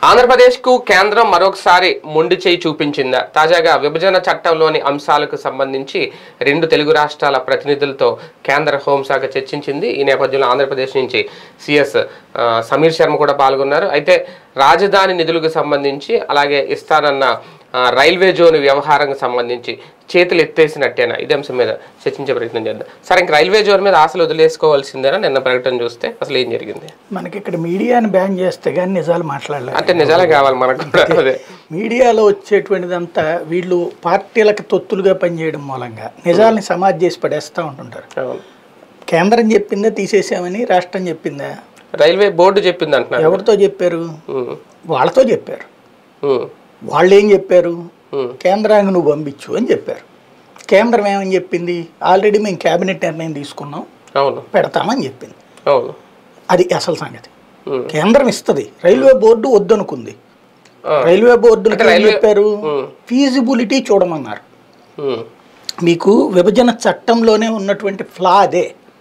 ఆంధ్రప్రదేశ్కు కేంద్రం మరొకసారి మొండి చేయి చూపించిందా తాజాగా విభజన చట్టంలోని అంశాలకు సంబంధించి రెండు తెలుగు రాష్ట్రాల ప్రతినిధులతో కేంద్ర హోంశాఖ చర్చించింది ఈ నేపథ్యంలో ఆంధ్రప్రదేశ్ నుంచి సిఎస్ సమీర్ శర్మ కూడా పాల్గొన్నారు అయితే రాజధాని నిధులకు సంబంధించి అలాగే ఇస్తానన్న ఆ, రైల్వే జోన్ వ్యవహారం సంబంధించి చేతులు ఎత్తేసినట్టేనా ఇదే అంశం మీద చర్చించే ప్రయత్నం చేద్దాం సరే ఇంక రైల్వే జోన్ మీద ఆశలు వదిలేసుకోవాల్సిందేనా నిన్న ప్రకటన చూస్తే అసలు ఏం జరిగింది మనకి ఇక్కడ మీడియాని బ్యాన్ చేస్తే కానీ నిజాలు మాట్లాడలేదు అంటే నిజాలే కావాలి మనకు కూడా అదే మీడియాలో వచ్చేటువంటిదంతా వీళ్ళు పార్టీలకు తొత్తులుగా పనిచేయడం మూలంగా నిజాల్ని సమాజ్ చేసి పడేస్తూ ఉంటుంటారు అవును. కేంద్రం చెప్పిందా తీసేసామని రాష్ట్రం చెప్పిందా రైల్వే బోర్డు చెప్పింది అంటున్నారు ఎవరితో చెప్పారు ఉమ్, వాళ్ళతో చెప్పారు ఉమ్, వాళ్ళు ఏం చెప్పారు ఉమ్, కేంద్రానికి నువ్వు పంపించు అని చెప్పారు కేంద్రం ఏమని చెప్పింది ఆల్రెడీ మేము కేబినెట్ నిర్ణయం తీసుకున్నాం అవును పెడతామని చెప్పింది అవును అది అసలు సంగతి ఉమ్, కేంద్రం ఇస్తుంది రైల్వే బోర్డు వద్దనుకుంది ఆ, రైల్వే బోర్డుకి అంటే ఏం రైల్వే- చెప్పారు ఉమ్, ఫీజిబిలిటీ చూడమన్నారు ఉమ్, మీకు విభజన చట్టంలోనే ఉన్నటువంటి ఫ్లా అదే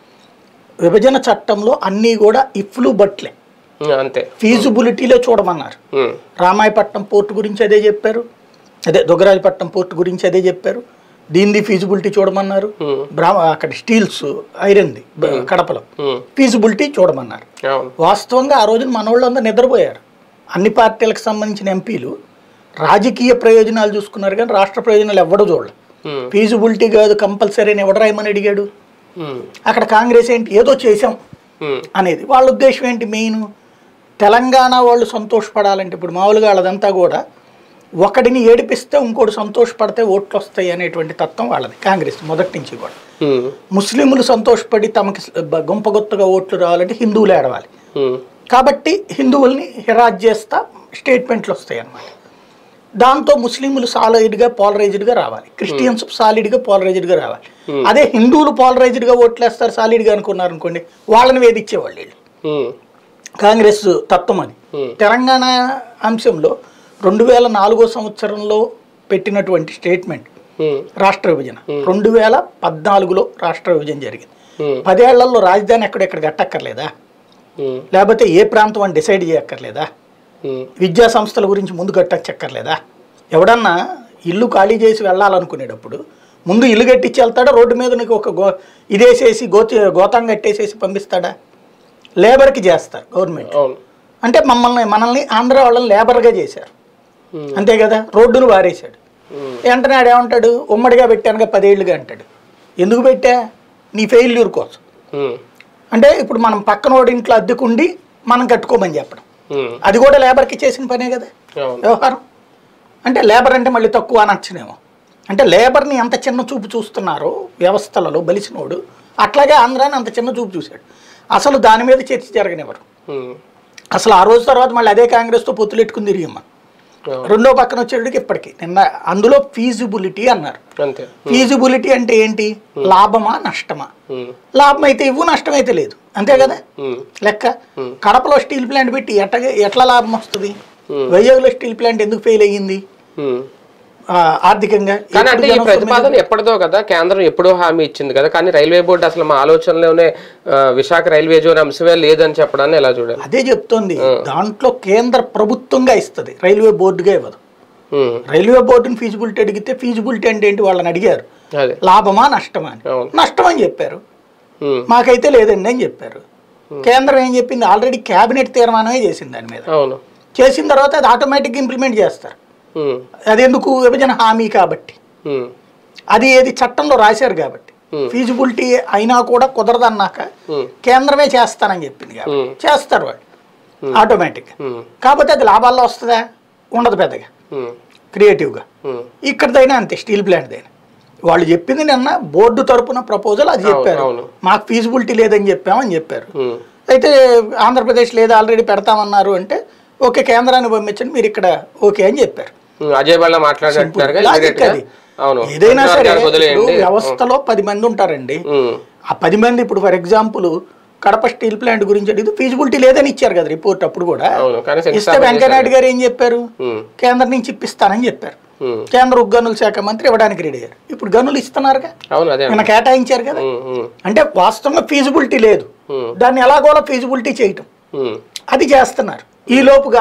విభజన చట్టంలో అన్నీ కూడా ఇఫ్లు బట్లే ఉమ్, అంతే ఫీజిబిలిటీలో చూడమన్నారు ఉమ్, రామాయపట్నం పోర్టు గురించి అదే చెప్పారు అదే దుగ్గరాజపట్నం పోర్టు గురించి అదే చెప్పారు దీనిది ఫీజిబిలిటీ చూడమన్నారు ఉమ్, బ్రా అక్కడ స్టీల్స్ ఐరన్ది బ- కడపలో ఉమ్, ఫీజిబిలిటీ చూడమన్నారు అవును వాస్తవంగా ఆ రోజున మన వాళ్ళందరూ నిద్రపోయారు అన్ని పార్టీలకు సంబంధించిన ఎంపీలు రాజకీయ ప్రయోజనాలు చూసుకున్నారు కానీ రాష్ట్ర ప్రయోజనాలు ఎవడో చూడలేదు ఉమ్, ఫీజిబిలిటీ కాదు కంపల్సరీ అని ఎవడ రాయమని అడిగాడు ఉమ్, అక్కడ కాంగ్రెస్ ఏంటి ఏదో చేసాం ఉమ్, అనేది వాళ్ళ ఉద్దేశం ఏంటి మెయిన్ తెలంగాణ వాళ్ళు సంతోషపడాలంటే ఇప్పుడు మామూలుగా వాళ్ళదంతా కూడా ఒకడిని ఏడిపిస్తే ఇంకోటి సంతోషపడితే ఓట్లు వస్తాయి అనేటువంటి తత్వం వాళ్ళది కాంగ్రెస్ మొదటి నుంచి కూడా ఉమ్, ముస్లింలు సంతోషపడి తమకి బ- గుంపగొత్తగా ఓట్లు రావాలంటే హిందువులు ఏడవాలి ఉమ్, కాబట్టి హిందువుల్ని హిరాజ్ చేస్తా స్టేట్మెంట్లు వస్తాయి అన్నమాట దాంతో ముస్లింలు సాలిడ్గా పాలరైజ్డ్గా రావాలి క్రిస్టియన్స్ సాలిడ్గా పాలరైజ్డ్గా రావాలి అదే హిందువులు పాలరైజ్డ్గా ఓట్లేస్తారు సాలిడ్గా అనుకున్నారు అనుకోండి వాళ్ళని వేధించేవాళ్ళు వీళ్ళు ఉమ్, కాంగ్రెస్ తత్వం అది Hmm. తెలంగాణ అంశంలో రెండు వేల నాలుగో సంవత్సరంలో పెట్టినటువంటి స్టేట్మెంట్ ఉమ్, రాష్ట్ర విభజన రెండు వేల పద్నాలుగులో రాష్ట్ర విభజన జరిగింది ఉమ్, పదేళ్లలో రాజధాని ఎక్కడెక్కడ కట్టక్కర్లేదా ఉమ్, లేకపోతే ఏ ప్రాంతం అని డిసైడ్ చేయక్కర్లేదా ఉమ్, విద్యా సంస్థల గురించి ముందు కట్టక్కర్లేదా ఎవడన్నా ఇల్లు ఖాళీ చేసి వెళ్ళాలనుకునేటప్పుడు ముందు ఇల్లు కట్టించి వెళ్తాడా రోడ్డు మీద నీకు ఒక గో ఇదేసేసి గోతి గోతం కట్టేసేసి పంపిస్తాడా లేబర్కి చేస్తారు గవర్నమెంట్ అవును అంటే మమ్మల్ని మనల్ని ఆంధ్ర వాళ్ళని లేబర్గా చేశారు ఉమ్, అంతే కదా రోడ్డును వారేశాడు ఉమ్, వెంటనే ఆడు ఏమంటాడు ఉమ్మడిగా పెట్టానుగా పదేళ్ళుగా అంటాడు ఎందుకు పెట్టా నీ ఫెయిల్యూర్ కోసం ఉమ్, అంటే ఇప్పుడు మనం పక్కన వాడి ఇంట్లో అద్దెకుండి మనం కట్టుకోమని చెప్పడం ఉమ్, అది కూడా లేబర్కి చేసిన పనే కదా అవును వ్యవహారం అంటే లేబర్ అంటే మళ్ళీ తక్కువ అనొచ్చునేమో అంటే లేబర్ని ఎంత చిన్న చూపు చూస్తున్నారో వ్యవస్థలలో బలిసినోడు అట్లాగే ఆంధ్రాని అంత చిన్న చూపు చూశాడు అసలు దాని మీద చర్చ జరగనివ్వరు ఉమ్, అసలు ఆ రోజు తర్వాత మళ్ళీ అదే కాంగ్రెస్తో పొత్తులెట్టుకుని తిరిగిమ్మ అవును రెండో పక్కన వచ్చేటికి ఇప్పటికి నిన్న అందులో ఫీజిబిలిటీ అన్నారు అంతే ఫీజిబిలిటీ అంటే ఏంటి లాభమా నష్టమా ఉమ్, లాభం అయితే ఇవ్వు నష్టం అయితే లేదు అంతే కదా ఉమ్, లెక్క కడపలో స్టీల్ ప్లాంట్ పెట్టి ఎట్ట ఎట్లా లాభం వస్తుంది Hmm. వైజాగ్లో స్టీల్ ప్లాంట్ ఎందుకు ఫెయిల్ అయ్యింది ఉమ్. ఆ, ఆర్థికంగా కానీ అంటే ఈ ఎప్పుడు జనం ప్రతిపాదన ఎప్పటిదో కదా కేంద్రం ఎప్పుడో హామీ ఇచ్చింది కదా కానీ రైల్వే బోర్డు అసలు మా ఆలోచనలోనే ఆ, విశాఖ రైల్వే జోన్ అంశమే లేదని చెప్పడాన్ని ఎలా చూడాలి అదే చెప్తోంది దాంట్లో కేంద్ర ప్రభుత్వంగా ఇస్తుంది రైల్వే బోర్డుగా ఇవ్వదు ఉమ్, రైల్వే బోర్డుని ఫీజిబిలిటీ అడిగితే ఫీజిబిలిటీ అంటే ఏంటి వాళ్ళని అడిగారు అదే లాభమా నష్టమా అని అవును నష్టం అని చెప్పారు ఉమ్, మాకైతే లేదండి అని చెప్పారు కేంద్రం ఏం చెప్పింది ఆల్రెడీ కేబినెట్ తీర్మానమే చేసింది దాని మీద అవును చేసిన తర్వాత అది ఆటోమేటిక్గా ఇంప్లిమెంట్ చేస్తారు ఉమ్, అది ఎందుకు విభజన హామీ కాబట్టి ఉమ్, అది ఏది చట్టంలో రాశారు కాబట్టి Hmm. ఫీజిబిలిటీ అయినా కూడా కుదరదన్నాక ఉమ్, కేంద్రమే చేస్తానని చెప్పింది కాబట్టి Hmm. చేస్తారు వాళ్ళు ఆటోమేటిక్గా ఉమ్, కాకపోతే అది లాభాల్లో వస్తుందా ఉండదు పెద్దగా ఉమ్, క్రియేటివ్గా ఉమ్, ఇక్కడదైనా అంతే స్టీల్ ప్లాంట్ దైనా వాళ్ళు చెప్పింది నిన్న బోర్డు తరపున ప్రపోజల్ అది చెప్పారు అవును. మాకు ఫీజిబిలిటీ లేదని చెప్పామని చెప్పారు ఉమ్, అయితే ఆంధ్రప్రదేశ్ లేదా ఆల్రెడీ పెడతామన్నారు అంటే ఓకే కేంద్రాన్ని పంపించండి మీరు ఇక్కడ ఓకే అని చెప్పారు ఉమ్, అజయ్ బళ్ళ మాట్లాడినట్టున్నారుగా లాజిక్ immediate గా. అది అవును ఏదైనా సరే మంత్రివర్గానికి ఇప్పుడు వదిలేయండి వ్యవస్థలో పది మంది ఉంటారండి ఉమ్, ఆ పది మంది ఇప్పుడు for example Kadapa steel plant గురించి అడిగితే ఫీజిబిలిటీ లేదని ఇచ్చారు కదా రిపోర్ట్ అప్పుడు కూడా అవును కానీ ఇస్తే శంకుస్థాపన వెంకయ్యనాయుడు గారు ఏం చెప్పారు ఉమ్, కేంద్రం నుంచి ఇప్పిస్తానని చెప్పారు ఉమ్, కేంద్ర ఉగ్గనుల శాఖ మంత్రి ఇవ్వడానికి రెడీ అయ్యారు ఇప్పుడు గనులు ఇస్తున్నారుగా అవును అదే నిన్న కేటాయించారు కదా ఉమ్, ఉమ్, అంటే వాస్తవంగా ఫీజిబిలిటీ లేదు ఉమ్, దాన్ని ఎలాగోలా ఫీజిబిలిటీ చేయటం ఉమ్, అది చేస్తున్నారు ఈ లోపుగా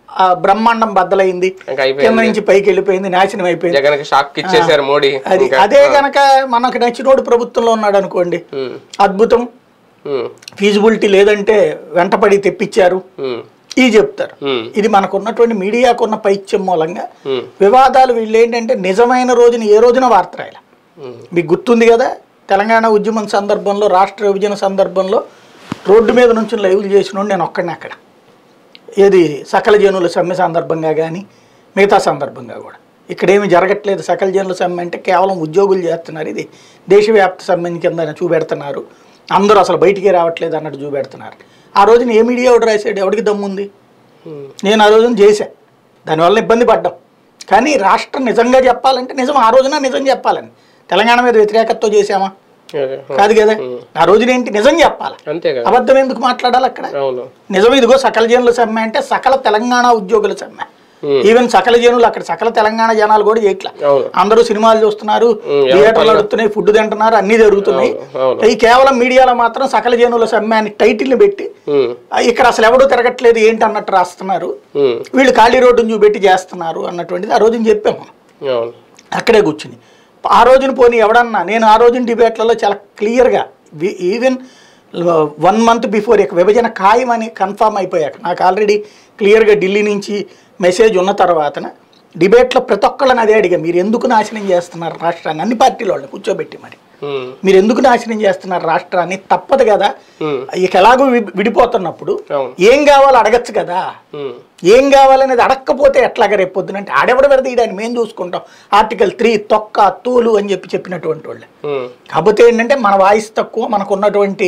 ఆ బ్రహ్మాండం బద్దలైంది ఇంకా అయిపోయింది. కింద నుంచి పైకి వెళ్ళిపోయింది నాశనం అయిపోయింది జగన్ కి షాక్ ఇచ్చేసారు మోడీ అది ఇంకా. అదే గనక మనకు నచ్చినోడు ప్రభుత్వంలో ఉన్నాడు అనుకోండి ఉమ్, అద్భుతం ఉమ్, ఫీజిబిలిటీ లేదంటే వెంటపడి తెప్పించారు ఉమ్, ఇది చెప్తారు ఉమ్, ఇది మనకు ఉన్నటువంటి మీడియాకు ఉన్న పైత్యం మూలంగా ఉమ్, వివాదాలు వీళ్ళు ఏంటంటే నిజమైన రోజున ఏ రోజున వార్త రాయాలి ఉమ్, మీకు గుర్తుంది కదా తెలంగాణ ఉద్యమం సందర్భంలో రాష్ట్ర విభజన సందర్భంలో రోడ్డు మీద నుంచి లైవ్లు చేసినోడు నేను ఒక్కడిని అక్కడ ఏది సకల జనుల సమ్మె సందర్భంగా కానీ మిగతా సందర్భంగా కూడా ఇక్కడ ఏమి జరగట్లేదు సకల జనుల సమ్మె అంటే కేవలం ఉద్యోగులు చేస్తున్నారు ఇది దేశవ్యాప్త సమ్మె కింద చూపెడుతున్నారు అందరూ అసలు బయటికే రావట్లేదు అన్నట్టు చూపెడుతున్నారు ఆ రోజున ఏ మీడియా ఎవడు రాశాడు ఎవడికి దమ్ముంది ఉమ్, నేను ఆ రోజున చేశా దానివల్ల ఇబ్బంది పడ్డాం కానీ రాష్ట్రం నిజంగా చెప్పాలంటే నిజం ఆ రోజున నిజం చెప్పాలని తెలంగాణ మీద వ్యతిరేకతతో చేశామా అదే, ఉమ్, కాదు కదా ఆ రోజున ఏంటి నిజం చెప్పాలి అంతే కదా అబద్ధం ఎందుకు మాట్లాడాలి అక్కడ అవును నిజం ఇదిగో సకల జనుల సమ్మె అంటే సకల తెలంగాణ ఉద్యోగుల సమ్మె ఉమ్, ఈవెన్ సకల జనులు అక్కడ సకల తెలంగాణ జనాలు కూడా చేయట్లా అవును అందరూ సినిమాలు చూస్తున్నారు ఉమ్, ఎవరి థియేటర్లు పనులు- నడుస్తున్నాయి ఫుడ్ తింటున్నారు అన్ని జరుగుతున్నాయి అవును ఈ కేవలం మీడియాలో మాత్రం సకల జనుల సమ్మె అని టైటిల్ని పెట్టి ఉమ్, ఆ, ఇక్కడ అసలు ఎవడూ తిరగట్లేదు ఏంటి అన్నట్టు రాస్తున్నారు ఉమ్, వీళ్ళు ఖాళీ రోడ్డును చూపెట్టి చేస్తున్నారు అన్నటువంటిది ఆ రోజున చెప్పాము అవును అక్కడే కూర్చుని ఆ రోజున పోనీ ఎవడన్నా నేను ఆ రోజున డిబేట్లలో చాలా క్లియర్గా ఈవెన్ వన్ మంత్ బిఫోర్ ఇక విభజన ఖాయమని కన్ఫామ్ అయిపోయాక నాకు ఆల్రెడీ క్లియర్గా ఢిల్లీ నుంచి మెసేజ్ ఉన్న తర్వాతన డిబేట్లో ప్రతి ఒక్కళ్ళని అదే అడిగా మీరు ఎందుకు నాశనం చేస్తున్నారు రాష్ట్రాన్ని అన్ని పార్టీల వాళ్ళని కూర్చోబెట్టి మరి ఉమ్, మీరు ఎందుకు నాశనం చేస్తున్నారు రాష్ట్రాన్ని తప్పదు కదా ఉమ్, ఇక ఎలాగో వి- విడిపోతున్నప్పుడు అవును ఏం కావాలో అడగచ్చు కదా ఉమ్, ఏం కావాలనేది అడగకపోతే ఎట్లాగా రేపు పొద్దునంటే ఆడెవడ పెడితే ఇదాన్ని మేము చూసుకుంటాం ఆర్టికల్ త్రీ తొక్క తూలు అని చెప్పి చెప్పినటువంటి వాళ్ళు ఉమ్, కాకపోతే ఏంటంటే మన వాయిస్ తక్కువ మనకు ఉన్నటువంటి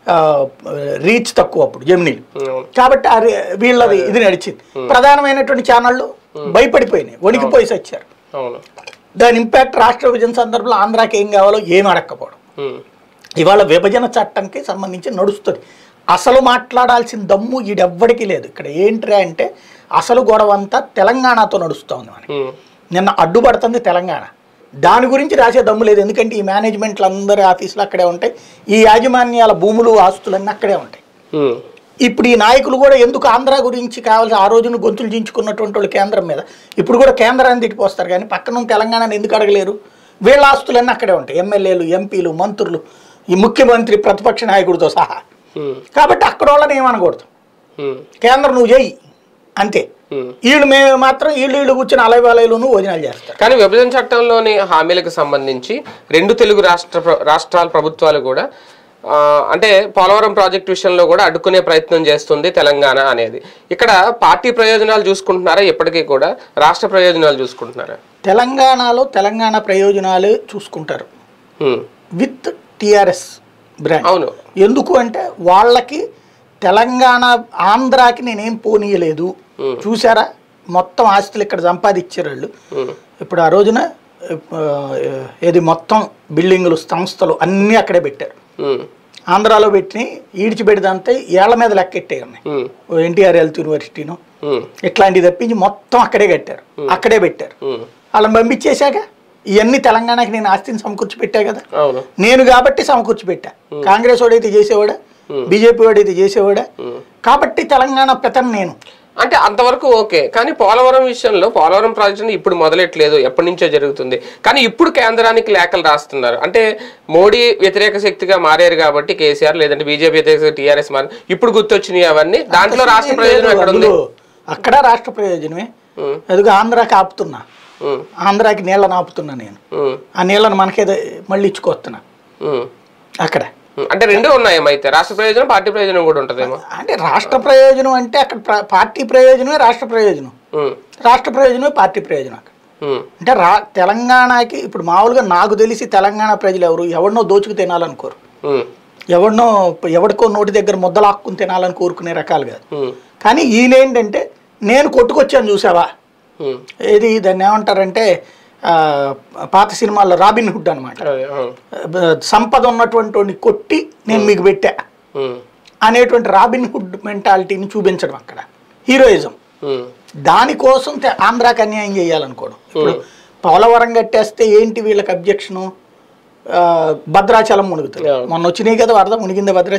రీచ్ తక్కువ అప్పుడు జమినీలు అవును కాబట్టి ఆ రి- వీళ్ళది ఇది నడిచింది ప్రధానమైనటువంటి ఛానళ్ళు భయపడిపోయినాయి వణికిపోయి వచ్చారు అవును దాని ఇంపాక్ట్ రాష్ట్ర విభజన సందర్భంలో ఆంధ్రాకి ఏం కావాలో ఏం అడగకపోవడం ఉమ్, ఇవాళ విభజన చట్టంకి సంబంధించి నడుస్తుంది అసలు మాట్లాడాల్సిన దమ్ము ఈడెవ్వడికి లేదు ఇక్కడ ఏంట్రా అంటే అసలు గొడవ అంతా తెలంగాణతో నడుస్తోంది మనకి ఉమ్, నిన్న అడ్డుపడుతుంది తెలంగాణ దాని గురించి రాసే దమ్ము లేదు ఎందుకంటే ఈ మేనేజ్మెంట్లు అందరి ఆఫీసులు అక్కడే ఉంటాయి ఈ యాజమాన్యాల భూములు ఆస్తులన్నీ అక్కడే ఉంటాయి ఉమ్, ఇప్పుడు ఈ నాయకులు కూడా ఎందుకు ఆంధ్ర గురించి కావాల్సి ఆ రోజున గొంతులు చించుకున్నటువంటి వాళ్ళు కేంద్రం మీద ఇప్పుడు కూడా కేంద్రాన్ని తిట్టిపోస్తారు కానీ పక్కన ఉన్న తెలంగాణని ఎందుకు అడగలేరు వీళ్ళ ఆస్తులన్నీ అక్కడే ఉంటాయి ఎమ్మెల్యేలు ఎంపీలు మంత్రులు ఈ ముఖ్యమంత్రి ప్రతిపక్ష నాయకుడితో సహా ఉమ్, కాబట్టి అక్కడ వాళ్ళని ఏమనకూడదు ఉమ్, కేంద్రం నువ్వు చెయ్యి అంతే ఉమ్. వీళ్ళు మేము మాత్రం వీళ్ళు వీళ్ళు కూర్చొని అలవాలయలోనూ భోజనాలు చేస్తారు కానీ విభజన చట్టంలోని హామీలకు సంబంధించి రెండు తెలుగు రాష్ట్ర ప్ర- రాష్ట్రాల ప్రభుత్వాలు కూడా ఆ, అంటే పోలవరం ప్రాజెక్ట్ విషయంలో కూడా అడ్డుకునే ప్రయత్నం చేస్తుంది తెలంగాణ అనేది ఇక్కడ పార్టీ ప్రయోజనాలు చూసుకుంటున్నారా ఇప్పటికీ కూడా రాష్ట్ర ప్రయోజనాలు చూసుకుంటున్నారా తెలంగాణలో తెలంగాణ ప్రయోజనాలు చూసుకుంటారు ఉమ్, విత్ టిఆర్ఎస్ బ్రాండ్ అవును ఎందుకు అంటే వాళ్ళకి తెలంగాణ ఆంధ్రాకి నేనేం పోనీయలేదు Hmm. చూసారా మొత్తం ఆస్తులు ఇక్కడ సంపాదించారు వాళ్ళు ఉమ్, ఇప్పుడు ఆ రోజున ఆ, ఏది మొత్తం బిల్డింగులు సంస్థలు అన్నీ అక్కడే పెట్టారు ఉమ్, ఆంధ్రాలో పెట్టి ఈడ్చిపెడిదంతే ఏళ్ల మీద లెక్కెట్టే ఉన్నాయి ఉమ్, ఎన్టీఆర్ హెల్త్ యూనివర్సిటీను ఉమ్, ఇట్లాంటివి తప్పించి మొత్తం అక్కడే కట్టారు అక్కడే పెట్టారు ఉమ్, వాళ్ళని పంపించేశాక ఇవన్నీ తెలంగాణకి నేను ఆస్తిని సమకూర్చి పెట్టా కదా అవును నేను కాబట్టి సమకూర్చి పెట్టా కాంగ్రెస్ వాడైతే చేసేవాడా బీజేపీ వాడైతే చేసేవాడా ఉమ్. కాబట్టి తెలంగాణ పెతను నేను అంటే అంతవరకు ఓకే కానీ పోలవరం విషయంలో పోలవరం ప్రాజెక్ట్ ఇప్పుడు మొదలెట్లేదు ఎప్పటి నుంచో జరుగుతుంది కానీ ఇప్పుడు కేంద్రానికి లేఖలు రాస్తున్నారు అంటే మోడీ వ్యతిరేక శక్తిగా మారారు కాబట్టి కేసీఆర్ లేదంటే బీజేపీ వ్యతిరేక టీఆర్ఎస్ మారి ఇప్పుడు గుర్తొచ్చినాయి అవన్నీ దాంట్లో రాష్ట్ర ప్రయోజనం ఎక్కడ ఉంది అందులో అక్కడ రాష్ట్ర ప్రయోజనమే ఉమ్, ఎదుగు ఆంధ్రాకి ఆపుతున్నా ఉమ్, ఆంధ్రాకి నీళ్ళని ఆపుతున్నా నేను ఉమ్, ఆ నీళ్ళని మనకేదో మళ్ళీ ఇచ్చుకొస్తున్నా ఉమ్, అక్కడ ఉమ్. అంటే రెండు ఉన్నాయేమో అయితే రాష్ట్ర ప్రయోజనం పార్టీ ప్రయోజనం కూడా ఉంటుందేమో అంటే రాష్ట్ర ప్రయోజనం అంటే అక్కడ ప్ర- పార్టీ ప్రయోజనమే రాష్ట్ర ప్రయోజనం ఉమ్, రాష్ట్ర ప్రయోజనమే పార్టీ ప్రయోజనం అక్కడ ఉమ్, అంటే రా తెలంగాణకి ఇప్పుడు మామూలుగా నాకు తెలిసి తెలంగాణ ప్రజలు ఎవరు ఎవరినో దోచుకు తినాలనుకోరు ఉమ్, ఎవరినో ఎవరికో నోటి దగ్గర ముద్దలాక్కుని తినాలని కోరుకునే రకాలు కాదు ఉమ్, కానీ ఈయన ఏంటంటే నేను కొట్టుకొచ్చాను చూసావా ఉమ్. ఏది దాన్ని ఏమంటారంటే ఆ, పాత సినిమాల్లో రాబిన్ హుడ్ అనమాట అదే, అవును. సంపద ఉన్నటువంటి వాడిని కొట్టి నేను మీకు పెట్టా ఉమ్, అనేటువంటి రాబిన్ హుడ్ మెంటాలిటీని చూపించడం అక్కడ హీరోయిజం ఉమ్, దానికోసం తె- ఆంధ్రాకి అన్యాయం చేయాలనుకోవడం ఇప్పుడు పోలవరం కట్టేస్తే ఏంటి వీళ్ళకి అబ్జెక్షను భద్రాచలం మునుగుతుంది Yeah. మొన్న వచ్చినాయి కదా వరద మునిగిందా భద్రాచలం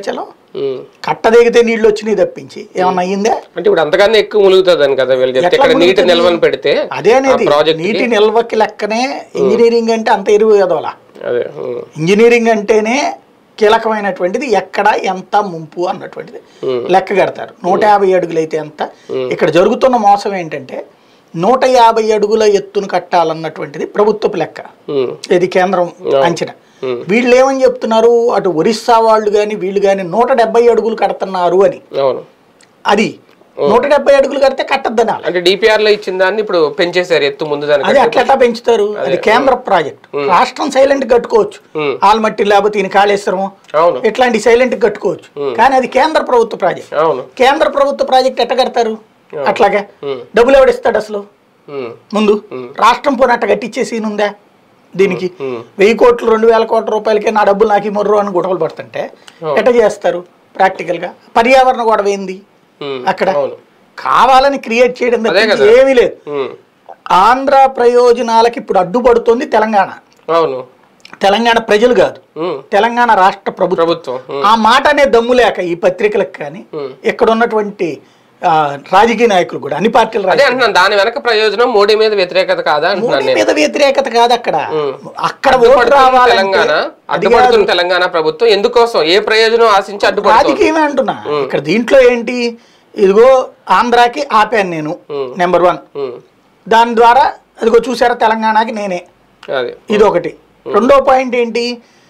ఉమ్. కట్టదిగితే నీళ్లు వచ్చినాయి తప్పించి ఏమన్నా అయ్యిందా అంటే ఇప్పుడు అంతకన్నా ఎక్కువ ములుగుతుంది కదా వీళ్ళు చెప్తే ఎట్లా ఇక్కడ నీటి మునుగుతుంది? నిల్వను పెడితే అదే అనేది ఆ ప్రాజెక్ట్ నీటి నిల్వకి లెక్కనే ఇంజనీరింగ్ అంటే అంత ఎరువు కదవలా అదే ఉమ్. ఇంజనీరింగ్ అంటేనే కీలకమైనటువంటిది ఎక్కడ ఎంత ముంపు అన్నటువంటిది లెక్క కడతారు నూట యాభై అడుగులు అయితే ఎంత ఇక్కడ జరుగుతున్న మోసం ఏంటంటే నూట యాభై అడుగుల ఎత్తును కట్టాలన్నటువంటిది ప్రభుత్వపు లెక్క ఉమ్. ఇది కేంద్రం అంచనా వీళ్ళు ఏమని చెప్తున్నారు అటు ఒరిస్సా వాళ్ళు కానీ వీళ్ళు కానీ నూట డెబ్బై అడుగులు కడుతున్నారు అని అవును అది నూట డెబ్బై అడుగులు కడితే కట్టద్దనాలి అంటే డిపిఆర్ లో ఇచ్చిన దాన్ని ఇప్పుడు పెంచేశారు ఎత్తు ముందు అది దానికి అట్లా ఎట్లా పెంచుతారు అది కేంద్ర ప్రాజెక్ట్ రాష్ట్రం సైలెంట్ కట్టుకోవచ్చు ఉమ్. ఆల్మట్టి లేకపోతే ఈయన కాళేశ్వరం అవును ఇట్లాంటి సైలెంట్ కట్టుకోవచ్చు కానీ అది కేంద్ర ప్రభుత్వ ప్రాజెక్ట్ అవును కేంద్ర ప్రభుత్వ ప్రాజెక్ట్ ఎట్ట కడతారు అట్లాగే ఉమ్. డబ్బులు ఎవడిస్తాడు అసలు ఉమ్. ముందు రాష్ట్రం పోనీ అట్ట కట్టించే సీన్ ఉందా దీనికి ఉమ్. వెయ్యి కోట్లు రెండు వేల కోట్ల రూపాయలకే నా డబ్బులు నాకు మొర్రు అని గొడవలు పడుతుంటే ఎట్ట చేస్తారు ప్రాక్టికల్ గా పర్యావరణ గొడవ ఏంది ఉమ్. అక్కడ అవును కావాలని క్రియేట్ చేయడం అదే తప్పించి కదా. ఏమీ లేదు ఉమ్. ఆంధ్ర ప్రయోజనాలకి ఇప్పుడు అడ్డుపడుతుంది తెలంగాణ అవును తెలంగాణ ప్రజలు కాదు ఉమ్. తెలంగాణ రాష్ట్ర ప్రభుత్వం ప్రభుత్వం ఉమ్. ఆ మాట అనే దమ్ము లేక ఈ పత్రికలకు కానీ ఉమ్. ఇక్కడ ఉన్నటువంటి ఆ, రాజకీయ నాయకులు కూడా అన్ని పార్టీలు అదే రాజకీయ అంటున్నాను దాని వెనక ప్రయోజనం మోడీ మీద వ్యతిరేకత కాదా అంటున్నాను మోడీ నేను మీద వ్యతిరేకత కాదు అక్కడ అక్కడ ఓటు అడ్డుపడుతున్న రావాలంటే తెలంగాణ అది అడ్డుపడుతున్న తెలంగాణ ప్రభుత్వం ఎందుకోసం ఏ ప్రయోజనం ఆశించి అడ్డుపడుతుంది రాజకీయమే అంటున్నా ఇక్కడ దీంట్లో ఏంటి ఇదిగో ఆంధ్రాకి ఆపాను నేను నెంబర్ వన్ ఉమ్. దాని ద్వారా అదిగో చూసారా తెలంగాణకి నేనే అదే ఇది ఒకటి రెండో పాయింట్ ఏంటి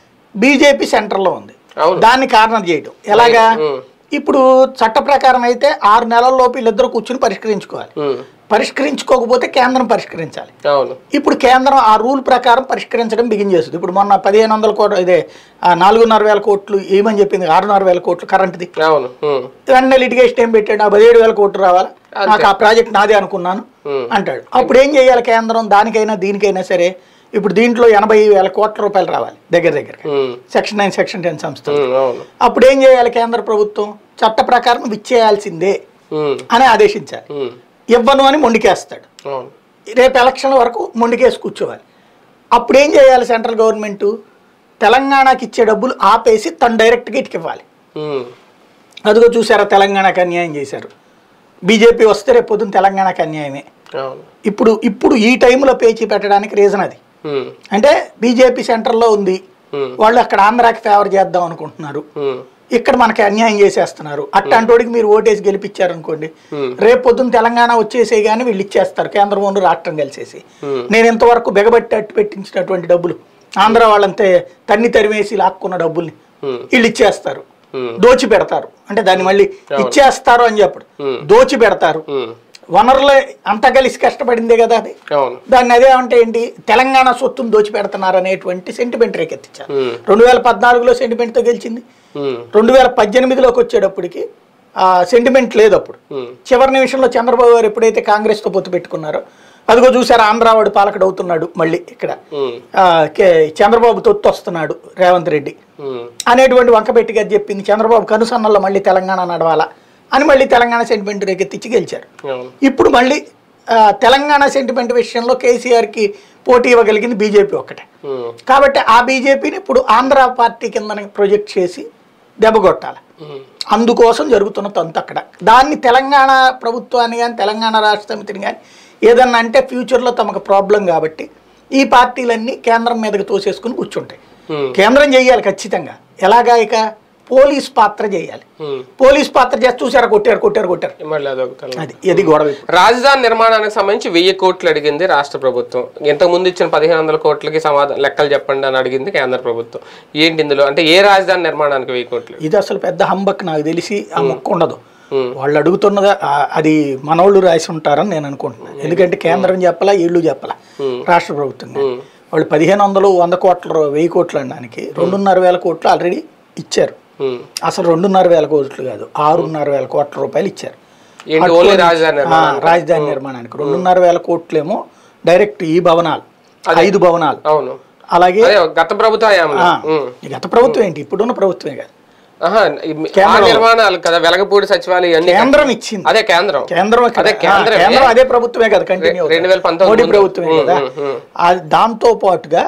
బీజేపీ సెంటర్లో ఉంది అవును. దాన్ని కారణం చేయడం ఎలాగా ఉమ్. ఇప్పుడు చట్ట ప్రకారం అయితే ఆరు నెలల్లోపు వీళ్ళిద్దరూ కూర్చుని పరిష్కరించుకోవాలి ఉమ్. పరిష్కరించుకోకపోతే కేంద్రం పరిష్కరించాలి అవును ఇప్పుడు కేంద్రం ఆ రూల్ ప్రకారం పరిష్కరించడం బిగిన్ చేస్తుంది ఇప్పుడు మొన్న పదిహేను వందల కోట్లు ఇదే ఆ నాలుగున్నర వేల కోట్లు ఏమని చెప్పింది ఆరున్నర వేల కోట్లు కరెంట్ది అవును ఉమ్. వెంటనే లిటిగేషన్ ఏం పెట్టాడు ఆ పదిహేడు వేల కోట్లు రావాలా నాకు ఆ ప్రాజెక్ట్ నాదే అనుకున్నాను ఉమ్. అంటాడు అప్పుడు ఏం చేయాలి కేంద్రం దానికైనా దీనికైనా సరే ఇప్పుడు దీంట్లో ఎనభై వేల కోట్ల రూపాయలు రావాలి దగ్గర దగ్గర ఉమ్. సెక్షన్ నైన్ సెక్షన్ టెన్ సంస్థలు ఉమ్. అవును అప్పుడు ఏం చేయాలి కేంద్ర ప్రభుత్వం చట్ట ప్రకారం విచ్చేయాల్సిందే ఉమ్. అని ఆదేశించాలి ఉమ్. ఇవ్వను అని మొండికేస్తాడు అవును రేపు ఎలక్షన్ వరకు మొండికేసి కూర్చోవాలి అప్పుడు ఏం చేయాలి సెంట్రల్ గవర్నమెంట్ తెలంగాణకి ఇచ్చే డబ్బులు ఆపేసి తను డైరెక్ట్గా ఇటుకి ఇవ్వాలి ఉమ్. అదిగో చూసారా తెలంగాణకి అన్యాయం చేశారు బీజేపీ వస్తే రేపు పొద్దున్న తెలంగాణకి అన్యాయమే అవును ఇప్పుడు ఇప్పుడు ఈ టైంలో పేచీ పెట్టడానికి రీజన్ అది ఉమ్. అంటే బీజేపీ సెంటర్లో ఉంది ఉమ్. వాళ్ళు అక్కడ ఆంధ్రాకి ఫేవర్ చేద్దాం అనుకుంటున్నారు ఉమ్. ఇక్కడ మనకి అన్యాయం చేసేస్తున్నారు అట్లాంటోడికి మీరు ఓటేసి గెలిపించారనుకోండి Hmm. రేపు పొద్దున్న తెలంగాణ వచ్చేసే కానీ వీళ్ళు ఇచ్చేస్తారు కేంద్రం ఉన్న రాష్ట్రం కలిసేసి Hmm. నేను ఇంతవరకు బెగబట్టి అట్టు పెట్టించినటువంటి డబ్బులు ఆంధ్ర వాళ్ళంతే తన్ని తరిమేసి లాక్కున్న డబ్బుల్ని ఉమ్. వీళ్ళు ఇచ్చేస్తారు ఉమ్. దోచి పెడతారు అంటే దాన్ని మళ్ళీ ఇచ్చేస్తారు అని చెప్పడు Hmm. దోచి పెడతారు ఉమ్. వనరులు అంతా కలిసి కష్టపడిందే కదా అది అవును దాన్ని అదే అంటే ఏంటి తెలంగాణ సొత్తును దోచిపెడుతున్నారు అనేటువంటి సెంటిమెంట్ రేకెత్తించారు ఉమ్. రెండు వేల పద్నాలుగులో సెంటిమెంట్తో గెలిచింది ఉమ్. రెండు వేల పద్దెనిమిదిలోకి వచ్చేటప్పటికి ఆ సెంటిమెంట్ లేదు అప్పుడు ఉమ్. చివరి నిమిషంలో చంద్రబాబు గారు ఎప్పుడైతే కాంగ్రెస్తో పొత్తు పెట్టుకున్నారో అదిగో చూసారా ఆంధ్రావాడు పాలకుడు అవుతున్నాడు మళ్ళీ ఇక్కడ ఉమ్. ఆ, కే- చంద్రబాబు తొత్తు వస్తున్నాడు రేవంత్ రెడ్డి ఉమ్. అనేటువంటి వంకపెట్టి గారు చెప్పింది చంద్రబాబు కనుసన్నల్లో మళ్ళీ తెలంగాణ నడవాలా అని మళ్ళీ తెలంగాణ సెంటిమెంట్ రేకెత్తించి గెలిచారు అవును ఇప్పుడు మళ్ళీ ఆ, తెలంగాణ సెంటిమెంట్ విషయంలో కేసీఆర్కి పోటీ ఇవ్వగలిగింది బీజేపీ ఒక్కటే ఉమ్. కాబట్టి ఆ బీజేపీని ఇప్పుడు ఆంధ్ర పార్టీ కింద ప్రొజెక్ట్ చేసి దెబ్బగొట్టాలి ఉమ్. అందుకోసం జరుగుతున్న తంతు అక్కడ దాన్ని తెలంగాణ ప్రభుత్వాన్ని కానీ తెలంగాణ రాష్ట్ర సమితిని కానీ ఏదన్నా అంటే ఫ్యూచర్లో తమకు ప్రాబ్లం కాబట్టి ఈ పార్టీలన్నీ కేంద్రం మీదకి తోసేసుకుని కూర్చుంటాయి ఉమ్. కేంద్రం చేయాలి ఖచ్చితంగా ఎలాగా ఇక పోలీస్ పాత్ర చేయాలి ఉమ్. పోలీస్ పాత్ర చేసి చూసారా కొట్టారు కొట్టారు కొట్టారు మళ్ళీ అదొక తల అది ఇది గొడవ ఇప్పుడు. రాజధాని నిర్మాణానికి సంబంధించి వెయ్యి కోట్లు అడిగింది రాష్ట్ర ప్రభుత్వం ఇంతకు ముందు ఇచ్చిన పదిహేను వందల కోట్లకి సమాధానం లెక్కలు చెప్పండి అని అడిగింది కేంద్ర ప్రభుత్వం ఏంటి ఇందులో అంటే ఏ రాజధాని నిర్మాణానికి వెయ్యి కోట్లు ఇది అసలు పెద్ద హంబక్ నాకు తెలిసి ఆ మొక్క ఉండదు ఉమ్. వాళ్ళు అడుగుతున్నదా ఆ, అది మనోళ్ళు రాసి ఉంటారని నేను అనుకుంటున్నాను ఎందుకంటే కేంద్రం చెప్పలా వీళ్ళు చెప్పలా రాష్ట్ర ప్రభుత్వం కానీ. వాళ్ళు పదిహేను వందలు వంద కోట్ల రూ- వెయ్యి కోట్లు అనడానికి రెండున్నర వేల కోట్లు ఆల్రెడీ ఇచ్చారు ఉమ్. అసలు రెండున్నర వేల కోట్లు కాదు ఆరున్నర వేల కోట్ల రూపాయలు ఇచ్చారు ఏంటి ఓన్లీ రాజధాని ఆ, నిర్మాణం రాజధాని నిర్మాణానికి రెండున్నర వేల కోట్లేమో డైరెక్ట్ ఈ భవనాలు ఐదు భవనాలు అవును అలాగే అదే గత ప్రభుత్వ హయాంలో. ఆ, ఉమ్. ఈ గత ప్రభుత్వం ఏంటి ఇప్పుడున్న ప్రభుత్వమే కాదు ఆహా, ఈ- ఆ నిర్మాణాలు కదా వెలగపూడి సచివాలయం అన్ని కేంద్రం ఇచ్చింది అదే కేంద్రం కేంద్రం ఇక్కడ- అదే కేంద్రమే. ఆ, కేంద్రం అదే ప్రభుత్వమే కదా కంటిన్యూ రెండు వేల పంతొమ్మిది మోడీ ముందు. ప్రభుత్వమే ఉమ్, కదా ఉమ్, ఉమ్. ఆ దాంతో పాటుగా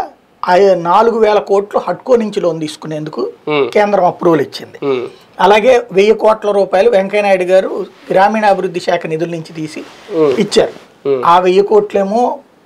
ఆ నాలుగు వేల కోట్లు హడ్కో నుంచి లోన్ తీసుకునేందుకు ఉమ్, కేంద్రం అప్రూవల్ ఇచ్చింది ఉమ్, అలాగే వెయ్యి కోట్ల రూపాయలు వెంకయ్యనాయుడు గారు గ్రామీణాభివృద్ధి శాఖ నిధుల నుంచి తీసి ఉమ్, ఇచ్చారు ఉమ్, ఆ వెయ్యి కోట్లేమో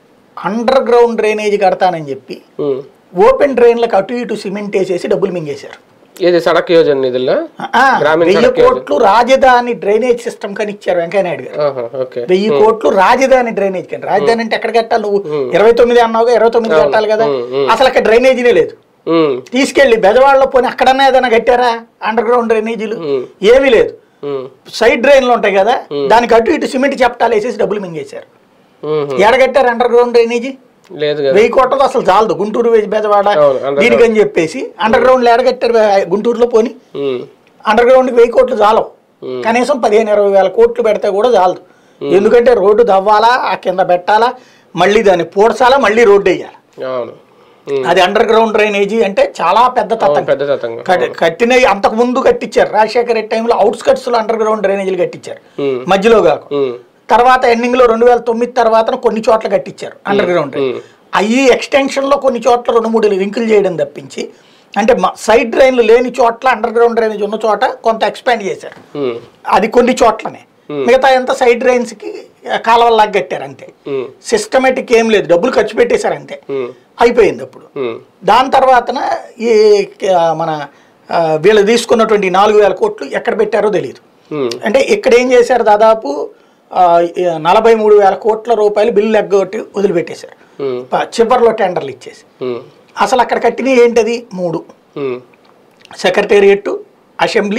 అండర్ గ్రౌండ్ డ్రైనేజ్ కడతానని చెప్పి ఉమ్. ఓపెన్ డ్రైన్లకు అటు ఇటు సిమెంట్ వేసేసి డబ్బులు మింగేశారు ఇది సడక్ యోజన నిధుల్లో ఆ, గ్రామీణ వెయ్యి సడక్ కోట్లు రాజధాని డ్రైనేజ్ సిస్టమ్ కని ఇచ్చారు వెంకయ్యనాయుడు గారు ఆహా, ఓకే వెయ్యి కోట్లు రాజధాని డ్రైనేజ్ కానీ రాజధాని అంటే ఎక్కడ కట్టాలి నువ్వు ఇరవై తొమ్మిది అన్నావుగా ఇరవై తొమ్మిది కట్టాలి కదా ఉమ్, ఉమ్. అసలు అక్కడ డ్రైనేజీనే లేదు ఉమ్, తీసుకెళ్లి బెజవాడలో పోనీ అక్కడన్నా ఏదైనా కట్టారా అండర్ గ్రౌండ్ డ్రైనేజీలు ఉమ్, ఏమీ లేదు ఉమ్, సైడ్ డ్రైన్లు ఉంటాయి కదా దానికి అటు ఇటు సిమెంట్ చెప్తాలు వేసేసి డబ్బులు మింగేశారు ఉమ్, ఎడగట్టారు అండర్ గ్రౌండ్ డ్రైనేజీ లేదు కదా వెయ్యి కోట్లతో అసలు చాలదు గుంటూరు వేసి బెజవాడ అవును, underground. దీనికని చెప్పేసి అండర్ గ్రౌండ్ ఎడగట్టారు గుంటూరులో పోని ఉమ్, అండర్ గ్రౌండ్ వెయ్యి కోట్లు చాలవు కనీసం పదిహేను ఇరవై వేల కోట్లు పెడితే కూడా చాలదు ఎందుకంటే రోడ్డు దవ్వాలా ఆ కింద పెట్టాలా మళ్ళీ దాన్ని పూడ్చాలా మళ్ళీ రోడ్డు వేయాలి అవును ఉమ్, అది అండర్ గ్రౌండ్ డ్రైనేజీ అంటే చాలా పెద్ద అవును, తతంగం పెద్ద తతంగం కట్- కట్టినవి అంతకు ముందు కట్టించారు రాజశేఖర రెడ్డి టైంలో అవుట్స్కట్స్ లో అండర్ గ్రౌండ్ డ్రైనేజీలు కట్టించారు ఉమ్, మధ్యలో కాకు ఉమ్, తర్వాత ఎండింగ్ లో రెండు వేల తొమ్మిది తర్వాత కొన్ని చోట్ల కట్టించారు అండర్ గ్రౌండ్ ఉమ్, అవి ఎక్స్టెన్షన్ లో కొన్ని చోట్ల రెండు మూడు లింకులు చేయడం తప్పించి అంటే సైడ్ డ్రైన్లు లేని చోట్ల అండర్ గ్రౌండ్ డ్రైనేజ్ ఉన్న చోట కొంత ఎక్స్పాండ్ చేశారు ఉమ్, అది కొన్ని చోట్లనే మిగతా ఎంత సైడ్ డ్రైన్స్ కి కాలువల్లాగా కట్టారు అంతే ఉమ్, సిస్టమేటిక్ ఏం లేదు డబ్బులు ఖర్చు పెట్టేశారు అంతే ఉమ్, అయిపోయింది అప్పుడు ఉమ్, దాని దాని తర్వాతన ఈ ఆ, మన ఆ, వీళ్ళు తీసుకున్నటువంటి నాలుగు వేల కోట్లు ఎక్కడ పెట్టారో తెలియదు ఉమ్, అంటే ఇక్కడ ఏం చేశారు దాదాపు ఆ, ఈ నలభై మూడు వేల కోట్ల రూపాయలు బిల్లు ఎగ్గొట్టి వదిలిపెట్టేశారు ఉమ్, ప- చివరిలో టెండర్లు ఇచ్చేసి ఉమ్, అసలు అక్కడ కట్టినవి ఏంటది మూడు ఉమ్, సెక్రటేరియట్ అసెంబ్లీ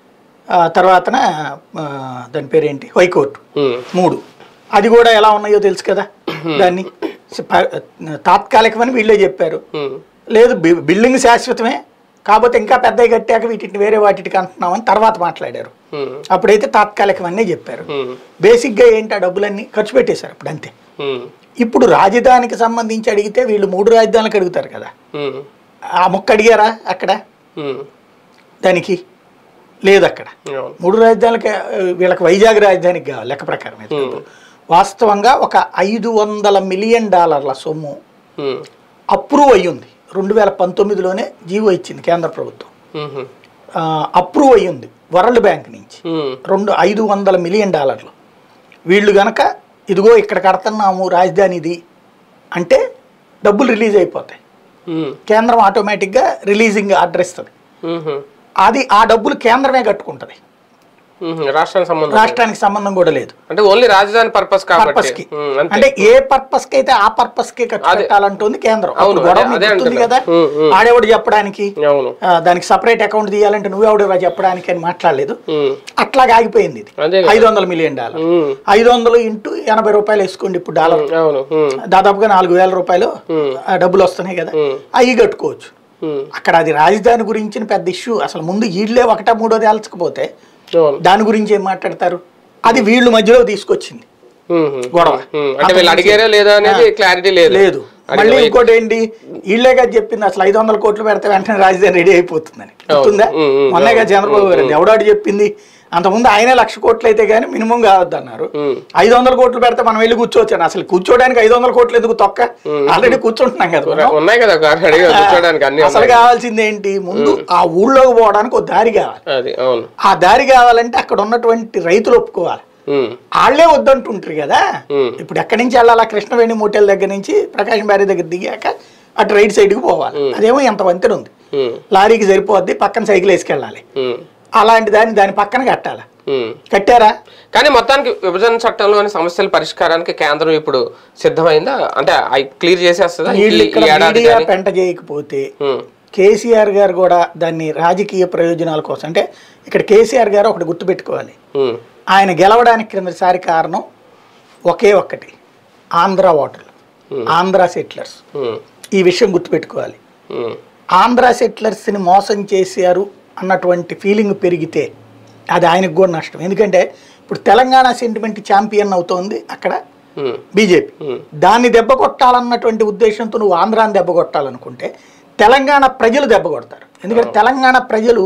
ఆ, తర్వాతన ఆ, దాని పేరేంటి హైకోర్టు ఉమ్, మూడు అది కూడా ఎలా ఉన్నాయో తెలుసు కదా దాన్ని ప- తాత్కాలికమని వీళ్ళే చెప్పారు ఉమ్, లేదు బి- బిల్డింగ్ శాశ్వతమే కాకపోతే ఇంకా పెద్దవి కట్టాక వీటిని వేరే వాటికి అంటున్నామని తర్వాత మాట్లాడారు ఉమ్, అప్పుడైతే తాత్కాలికమనే చెప్పారు ఉమ్, బేసిక్గా ఏంటి ఆ డబ్బులన్నీ ఖర్చు పెట్టేశారు అప్పుడు అంతే ఉమ్, ఇప్పుడు రాజధానికి సంబంధించి అడిగితే వీళ్ళు మూడు రాజధానులకు అడుగుతారు కదా ఉమ్, ఆ మొక్క అడిగారా అక్కడ ఉమ్, దానికి లేదు అక్కడ అవును మూడు రాజధానులకి ఆ, వీళ్ళకి వైజాగ్ రాజధానికి కావాలి లెక్క ప్రకారం అయితే. వాస్తవంగా ఒక ఐదు వందల మిలియన్ డాలర్ల సొమ్ము ఉమ్, అప్రూవ్ అయ్యింది రెండు వేల పంతొమ్మిదిలోనే జీవో ఇచ్చింది కేంద్ర ప్రభుత్వం ఉమ్, ఆ, అప్రూవ్ అయ్యింది వరల్డ్ బ్యాంక్ నుంచి ఉమ్, రెండు ఐదు వందల మిలియన్ డాలర్లు వీళ్ళు గనక ఇదిగో ఇక్కడ కడుతున్నాము రాజధాని ఇది అంటే డబ్బులు రిలీజ్ అయిపోతాయి ఉమ్, కేంద్రం ఆటోమేటిక్గా రిలీజింగ్ ఆర్డర్ ఇస్తుంది ఉమ్, అది ఆ డబ్బులు కేంద్రమే కట్టుకుంటుంది ఉమ్, రాష్ట్రానికి సంబంధం రాష్ట్రానికి సంబంధం కూడా లేదు అంటే ఓన్లీ రాజధాని పర్పస్ పర్పస్ కాబట్టి కి ఉమ్, అంతే అంటే ఏ పర్పస్ కి అయితే ఆ పర్పస్ కి ఖర్చు పెట్టాలంటుంది కేంద్రం అవును, అప్పుడు గొడవ అదే- మీకు అదే గుర్తుంది అంటున్నా. కదా ఉమ్, ఉమ్. ఆడేవాడు చెప్పడానికి అవును ఆ, దానికి సపరేట్ అకౌంట్ తీయాలంటే నువ్వెవడు చెప్పడానికి అని మాట్లాడలేదు ఉమ్, అట్లాగా ఆగిపోయింది ఇది అదే కదా. ఐదు వందల మిలియన్ డాలర్ ఉమ్, ఐదు వందలు ఇంటూ ఎనభై రూపాయలు వేసుకోండి ఇప్పుడు డాలర్ అవును ఉమ్, దాదాపుగా నాలుగు వేల రూపాయలు ఉమ్, ఆ, డబ్బులు వస్తున్నాయి కదా ఉమ్, అవి కట్టుకోవచ్చు ఉమ్, అక్కడ అది రాజధాని గురించిన పెద్ద ఇష్యూ అసలు ముందు వీళ్ళే ఒకటా మూడో తేల్చకపోతే అవును దాని గురించి ఏం మాట్లాడతారు అది వీళ్ళు మధ్యలో తీసుకొచ్చింది ఉమ్, ఉమ్, గొడవ ఉమ్, అంటే వీళ్ళు అడిగారా లేదా అనేది క్లారిటీ లేదు లేదు మళ్ళీ ఇంకోటి ఏంటి వీళ్ళే కదా చెప్పింది అసలు ఐదు వందల కోట్లు పెడితే వెంటనే రాజధాని రెడీ అయిపోతుందని గుర్తుందా ఉమ్, ఉమ్, మొన్నే కదా చంద్రబాబు గారు ఎవడాడు చెప్పింది అంతకుముందు ఆయనే లక్ష కోట్లు అయితే కానీ మినిమం కావద్దన్నారు ఉమ్, ఐదు వందల కోట్లు పెడితే మనం వెళ్ళి కూర్చోవచ్చాను అసలు కూర్చోడానికి ఐదు వందల కోట్లు ఎందుకు తొక్క ఆల్రెడీ కూర్చుంటున్నాం కదా మనం. ఉన్నాయి కదా ఒక అడిగా కూర్చోడానికి అన్ని అసలు ఉన్నాయి కావాల్సింది ఏంటి ముందు ఆ ఊళ్ళోకి పోవడానికి ఒక దారి కావాలి అది అవును ఆ దారి కావాలంటే అక్కడ ఉన్నటువంటి రైతులు ఒప్పుకోవాలి ఉమ్, వాళ్ళే వద్దంటుంటారు కదా ఉమ్, ఇప్పుడు ఎక్కడి నుంచి వెళ్ళాలా కృష్ణవేణి మోటల్ దగ్గర నుంచి ప్రకాశం బ్యారీ దగ్గర దిగాక అటు రైట్ సైడ్కి పోవాలి అదేమో ఎంత వంతెన ఉంది ఉమ్, లారీకి సరిపోద్ది పక్కన సైకిల్ వేసుకెళ్ళాలి ఉమ్, అలాంటి దాన్ని దాని పక్కన కట్టాలి ఉమ్. కట్టారా కానీ మొత్తానికి విభజన చట్టంలోని సమస్యల పరిష్కారానికి కేంద్రం ఇప్పుడు సిద్ధమైందా అంటే అవి క్లియర్ చేసేస్తుందా ఈ- వీళ్ళు ఈ ఇక్కడ ఏడాది మీడియా కానీ? పెంట చేయకపోతే ఉమ్, కేసీఆర్ గారు కూడా దాన్ని రాజకీయ ప్రయోజనాల కోసం అంటే ఇక్కడ కేసీఆర్ గారు ఒకటి గుర్తుపెట్టుకోవాలి ఉమ్, ఆయన గెలవడానికి క్రిందసారి కారణం ఒకే ఒక్కటి ఆంధ్ర ఓటర్లు ఆంధ్ర సెటిలర్స్ ఉమ్, ఈ విషయం గుర్తుపెట్టుకోవాలి ఉమ్, ఆంధ్ర సెటిలర్స్ని మోసం చేశారు అన్నటువంటి ఫీలింగ్ పెరిగితే అది ఆయనకు కూడా నష్టం ఎందుకంటే ఇప్పుడు తెలంగాణ సెంటిమెంట్ ఛాంపియన్ అవుతోంది అక్కడ ఉమ్, బీజేపీ ఉమ్, దాన్ని దెబ్బ కొట్టాలన్నటువంటి ఉద్దేశంతో నువ్వు ఆంధ్రాని దెబ్బ కొట్టాలనుకుంటే తెలంగాణ ప్రజలు దెబ్బ కొడతారు ఎందుకంటే తెలంగాణ ప్రజలు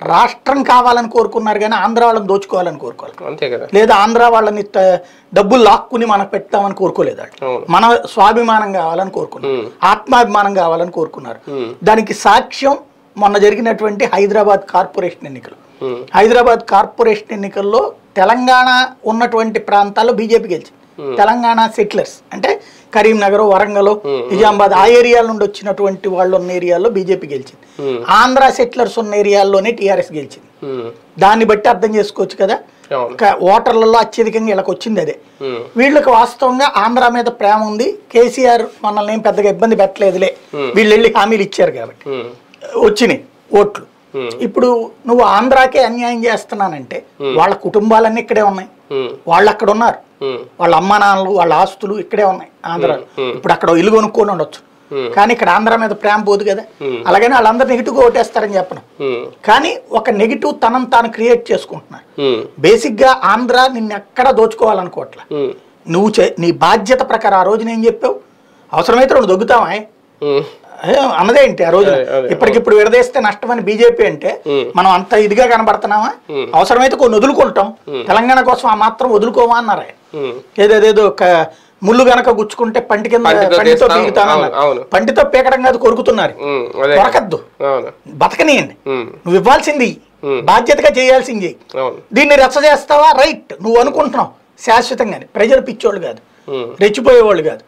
రాష్ట్రం కావాలని కోరుకున్నారు కానీ ఆంధ్ర వాళ్ళని దోచుకోవాలని కోరుకోవాలి అంతే కదా లేదా ఆంధ్ర వాళ్ళని త- డబ్బులు లాక్కుని మనకు పెడతామని కోరుకోలేదు వాళ్ళు అవును మన స్వాభిమానం కావాలని కోరుకున్నారు ఉమ్. ఆత్మాభిమానం కావాలని కోరుకున్నారు ఉమ్. దానికి సాక్ష్యం మొన్న జరిగినటువంటి హైదరాబాద్ కార్పొరేషన్ ఎన్నికలు ఉమ్. హైదరాబాద్ కార్పొరేషన్ ఎన్నికల్లో తెలంగాణ ఉన్నటువంటి ప్రాంతాల్లో బీజేపీ గెలిచింది తెలంగాణ సెటిలర్స్ అంటే కరీంనగర్ వరంగల్ నిజామాబాద్ ఆ ఏరియాల నుండి వచ్చినటువంటి వాళ్ళు ఉన్న ఏరియాల్లో బీజేపీ గెలిచింది ఉమ్. ఆంధ్ర సెటిలర్స్ ఉన్న ఏరియాల్లోనే టీఆర్ఎస్ గెలిచింది ఉమ్. దాన్ని బట్టి అర్థం చేసుకోవచ్చు కదా అవును ఒక ఓటర్లలో అత్యధికంగా వీళ్ళకి వచ్చింది అదే ఉమ్. వీళ్ళకి వాస్తవంగా ఆంధ్ర మీద ప్రేమ ఉంది కేసీఆర్ మనల్ని ఏం పెద్దగా ఇబ్బంది పెట్టలేదులే వీళ్ళు వెళ్ళి హామీలు ఇచ్చారు కాబట్టి ఉమ్. వచ్చినాయి ఓట్లు ఉమ్. ఇప్పుడు నువ్వు ఆంధ్రాకే అన్యాయం చేస్తున్నానంటే వాళ్ళ కుటుంబాలన్నీ ఇక్కడే ఉన్నాయి ఉమ్. వాళ్ళు అక్కడ ఉన్నారు ఉమ్. వాళ్ళ అమ్మా నాన్నలు వాళ్ళ ఆస్తులు ఇక్కడే ఉన్నాయి ఆంధ్ర ఇప్పుడు అక్కడ ఇల్లు కొనుక్కొని ఉండొచ్చు Hmm. కానీ ఇక్కడ ఆంధ్ర మీద ప్రేమ పోదు కదా అలాగని వాళ్ళందరూ నెగిటివ్గా ఓటేస్తారని చెప్పను ఉమ్. కానీ ఒక నెగిటివ్ తనం తాను క్రియేట్ చేసుకుంటున్నారు ఉమ్. బేసిక్గా ఆంధ్ర నిన్ను ఎక్కడ దోచుకోవాలనుకోవట్లే ఉమ్. నువ్వు చే నీ బాధ్యత ప్రకారం ఆ రోజున ఏం చెప్పావు అవసరమైతే రెండు దొగ్గుతావా ఉమ్. ఏ, అన్నదేంటి ఆ రోజు అదే, అదే. ఇప్పటికిప్పుడు విడదీస్తే నష్టమని బీజేపీ అంటే ఉమ్. మనం అంత ఇదిగా కనబడుతున్నామా ఉమ్. అవసరమైతే కొన్ని వదులుకుంటాం తెలంగాణ కోసం ఆ మాత్రం వదులుకోమా అన్నారు ఆయన. ఉమ్. ఏదేదేదో ఒక ముళ్ళు గనక గుచ్చుకుంటే పంటి కింద పంటితో పంటితో తీస్తాం. పీకుతానన్నారు అవును, అవును. పంటితో పీకడం కాదు కొరుకుతున్నారు ఉమ్. అదే దొరకద్దు అవును బతకనియండి ఉమ్. నువ్వు ఇవ్వాల్సింది ఉమ్. బాధ్యతగా చేయాల్సింది చెయ్యి. అవును దీన్ని రెచ్చ చేస్తావా రైట్ నువ్వు అనుకుంటున్నావు శాశ్వతంగానే ప్రజలు పిచ్చోళ్ళు కాదు ఉమ్. రెచ్చిపోయేవాళ్ళు కాదు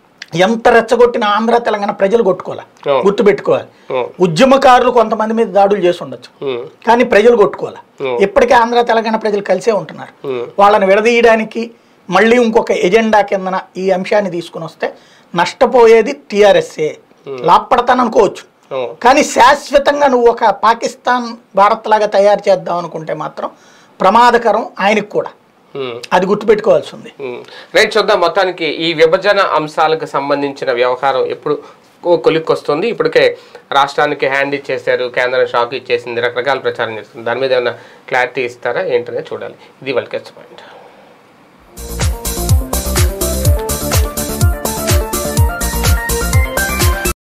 ఎంత రెచ్చగొట్టిన ఆంధ్ర తెలంగాణ ప్రజలు కొట్టుకోవాలి అవును. గుర్తుపెట్టుకోవాలి అవును ఉద్యమకారులు కొంతమంది మీద దాడులు చేసి ఉండొచ్చు ఉమ్. కానీ ప్రజలు కొట్టుకోవాలి అవును. ఇప్పటికే ఆంధ్ర తెలంగాణ ప్రజలు కలిసే ఉంటున్నారు ఉమ్. వాళ్ళని విడదీయడానికి మళ్ళీ ఇంకొక ఎజెండా కిందన ఈ అంశాన్ని తీసుకుని వస్తే నష్టపోయేది టీఆర్ఎస్ఏ లాభపడతాను అనుకోవచ్చు అవును కానీ శాశ్వతంగా నువ్వు ఒక పాకిస్తాన్ భారత్ లాగా తయారు చేద్దాం అనుకుంటే మాత్రం ప్రమాదకరం ఆయనకు కూడా ఉమ్. అది గుర్తుపెట్టుకోవాల్సి ఉంది ఉమ్. రైట్ చూద్దాం మొత్తానికి ఈ విభజన అంశాలకు సంబంధించిన వ్యవహారం ఎప్పుడు కొ- కొలిక్కొస్తుంది ఇప్పటికే రాష్ట్రానికి హ్యాండ్ ఇచ్చేశారు కేంద్రం షాక్ ఇచ్చేసింది రకరకాల ప్రచారం చేస్తుంది దాని మీద ఏమైనా క్లారిటీ ఇస్తారా ఏంటనే చూడాలి ఇది వాళ్ళకి పాయింట్